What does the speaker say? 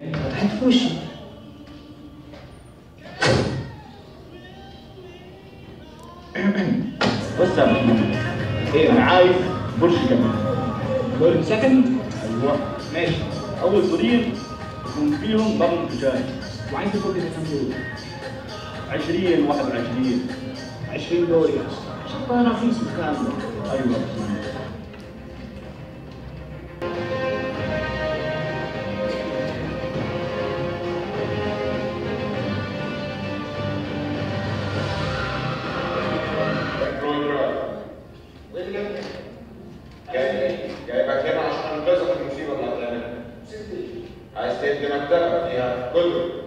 حتكون وش بص يا محمود ايه انا عايز برج كمان دور سكند ايوه ماشي اول دورين يكون فيهم ضمن تجاري وعايز كل ده كام دور 20 21 20 دور يا شطاره رخيص كامله ايوه كنترول درايف ويليام جاي جايبك هنا عشان انقذك من المصيبه اللي هتعملها عايز تدي مكتبه فيها كتب